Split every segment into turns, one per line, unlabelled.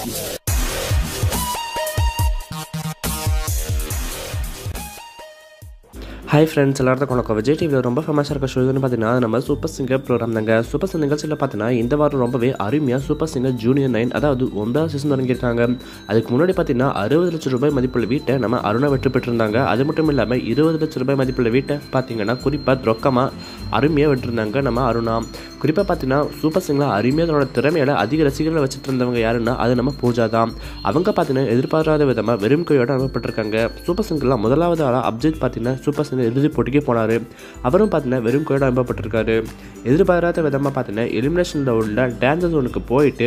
hi friends எல்லாருக்கும் வணக்கம் விஜய் டிவியில் ரொம்ப ஃபேமஸாக இருக்க ஷோ எதுன்னு பார்த்தீங்கன்னா அது நம்ம சூப்பர் சிங்கர் ப்ரோக்ராம் தாங்க சூப்பர் சிங்கர் நிகழ்ச்சியில் பார்த்தீங்கன்னா இந்த வாரம் ரொம்பவே அருமையாக சூப்பர் சிங்கர் ஜூனியர் நைன் அதாவது ஒன்பதாவது சீசன் தொடங்கியிருக்காங்க அதுக்கு முன்னாடி பார்த்தீங்கன்னா அறுபது லட்சம் ரூபாய் மதிப்புள்ள வீட்டை நம்ம அருணா வெற்றி பெற்றிருந்தாங்க அது மட்டும் இல்லாமல் இருபது லட்சம் ரூபாய் மதிப்புள்ள வீட்டை பார்த்தீங்கன்னா குறிப்பாக ரொக்கமாக அருமையாக விட்டுருந்தாங்க நம்ம அருணா குறிப்பாக பார்த்தீங்கன்னா சூப்பர் சிங்கரில் அருமையாக தன்னோட திறமையில அதிக ரசிகர்களை வச்சுட்டு இருந்தவங்க யாருன்னா அது நம்ம பூஜா தான் அவங்க பார்த்தீங்கன்னா எதிர்பாராத விதமாக வெறும் கையோட அனுப்பப்பட்டிருக்காங்க சூப்பர் சிங்கரில் முதலாவது ஆளாக அப்ஜித் பார்த்தீங்கன்னா சூப்பர் சிங்கர் இறுதிப் போட்டிக்கு போனார் அவரும் பார்த்தீங்கன்னா வெறும் கையோட அனுப்பப்பட்டிருக்காரு எதிர்பாராத விதமாக பார்த்தீங்கன்னா எலிமினேஷனில் உள்ள டான்ஸ் ஜோனுக்கு போயிட்டு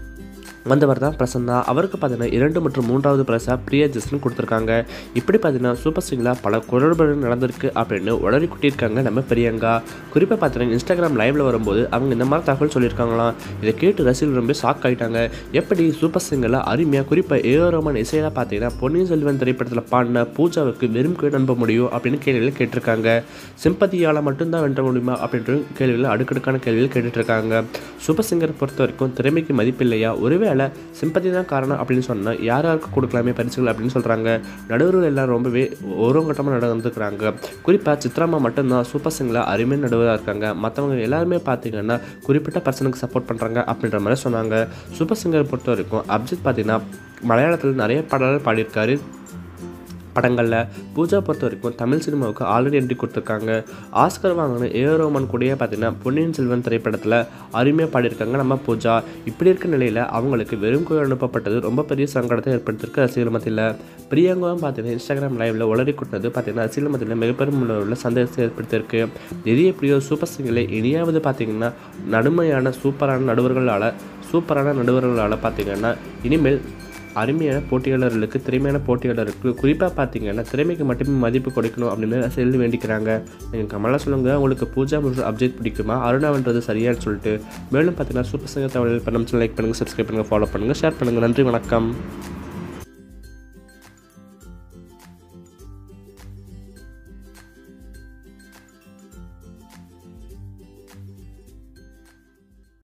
வந்தவர் தான் பிரசன்னா அவருக்கு பார்த்தீங்கன்னா இரண்டு மற்றும் மூன்றாவது பிரைஸாக பிரியா ஜஸ்டின் கொடுத்துருக்காங்க இப்படி பார்த்தீங்கன்னா சூப்பர் சிங்கில் பல குரல்கள் நடந்திருக்கு அப்படின்னு உடனே குட்டியிருக்காங்க நம்ம பிரியங்கா குறிப்பாக பார்த்தீங்கன்னா இன்ஸ்டாகிராம் லைவில் வரும்போது அவங்க இந்த மாதிரி தகவல் சொல்லியிருக்காங்களாம் இதை கேட்டு ரசிகர்கள் ரொம்ப ஷாக் ஆகிட்டாங்க எப்படி சூப்பர் சிங்கரில் அருமையாக குறிப்பாக ஏ ரோமன் இசையில் பார்த்தீங்கன்னா பொன்னியின் செல்வன் திரைப்படத்தில் பாடின பூஜாவுக்கு வெறும் கேடு அனுப்ப முடியும் அப்படின்னு கேள்விகள் கேட்டிருக்காங்க சிம்பதியால் மட்டும்தான் வென்ற முடியுமா அப்படின்ற கேள்விகள் அடுக்கடுக்கான கேள்விகள் கேட்டுட்டு இருக்காங்க சூப்பர் சிங்கரை பொறுத்த வரைக்கும் திறமைக்கு மதிப்பில்லையா ஒருவேளை சிம்பதி தான் காரணம் அப்படின்னு சொன்னால் யார் யாருக்கு கொடுக்கலாமே பரிசுகள் அப்படின்னு சொல்கிறாங்க நடுவர்கள் எல்லாம் ரொம்பவே ஓரங்கட்டமாக நடந்துக்கிறாங்க குறிப்பாக சித்ராமா மட்டும்தான் சூப்பர் சிங்கில் அருமை நடுவராக இருக்காங்க மற்றவங்க எல்லாருமே பார்த்தீங்கன்னா குறிப்பிட்ட பர்சனுக்கு சப்போர்ட் பண்ணுறாங்க அப்படின்ற மாதிரி சொன்னாங்க சூப்பர் சிங்கரை பொறுத்த வரைக்கும் அப்ஜித் பார்த்தீங்கன்னா மலையாளத்தில் நிறைய பாடல்கள் பாடியிருக்காரு படங்களில் பூஜா பொறுத்த வரைக்கும் தமிழ் சினிமாவுக்கு ஆல்ரெடி என்ட்ரி கொடுத்துருக்காங்க ஆஸ்கர் வாங்கின ஏ ரோமன் கூடயே பார்த்தீங்கன்னா பொன்னியின் செல்வன் திரைப்படத்தில் அருமையாக பாடியிருக்காங்க நம்ம பூஜா இப்படி இருக்க நிலையில் அவங்களுக்கு வெறும் கோயில் அனுப்பப்பட்டது ரொம்ப பெரிய சங்கடத்தை ஏற்படுத்தியிருக்கு ரசிகர் மத்தியில் பிரியங்காவும் பார்த்தீங்கன்னா இன்ஸ்டாகிராம் லைவில் உளறி கொண்டது பார்த்தீங்கன்னா ரசிகர் மத்தியில் மிகப்பெரும் உள்ள சந்தேகத்தை ஏற்படுத்தியிருக்கு எது எப்படியோ சூப்பர் சிங்கரில் இனியாவது பார்த்தீங்கன்னா நடுமையான சூப்பரான நடுவர்களால் சூப்பரான நடுவர்களால் பார்த்தீங்கன்னா இனிமேல் அருமையான போட்டியாளர்களுக்கு திறமையான போட்டியாளருக்கு குறிப்பாக பார்த்தீங்கன்னா திறமைக்கு மட்டுமே மதிப்பு கொடுக்கணும் அப்படின்னு சொல்லி வேண்டிக்கிறாங்க நீங்கள் கமலாக சொல்லுங்கள் உங்களுக்கு பூஜா மற்றும் அப்ஜெக்ட் பிடிக்குமா அருணாவன்றது சரியான்னு சொல்லிட்டு மேலும் பார்த்தீங்கன்னா சூப்பர் சிங்கர் தகவல் பண்ண லைக் பண்ணுங்கள் சப்ஸ்கிரைப் பண்ணுங்கள் ஃபாலோ பண்ணுங்கள் ஷேர் பண்ணுங்கள் நன்றி வணக்கம்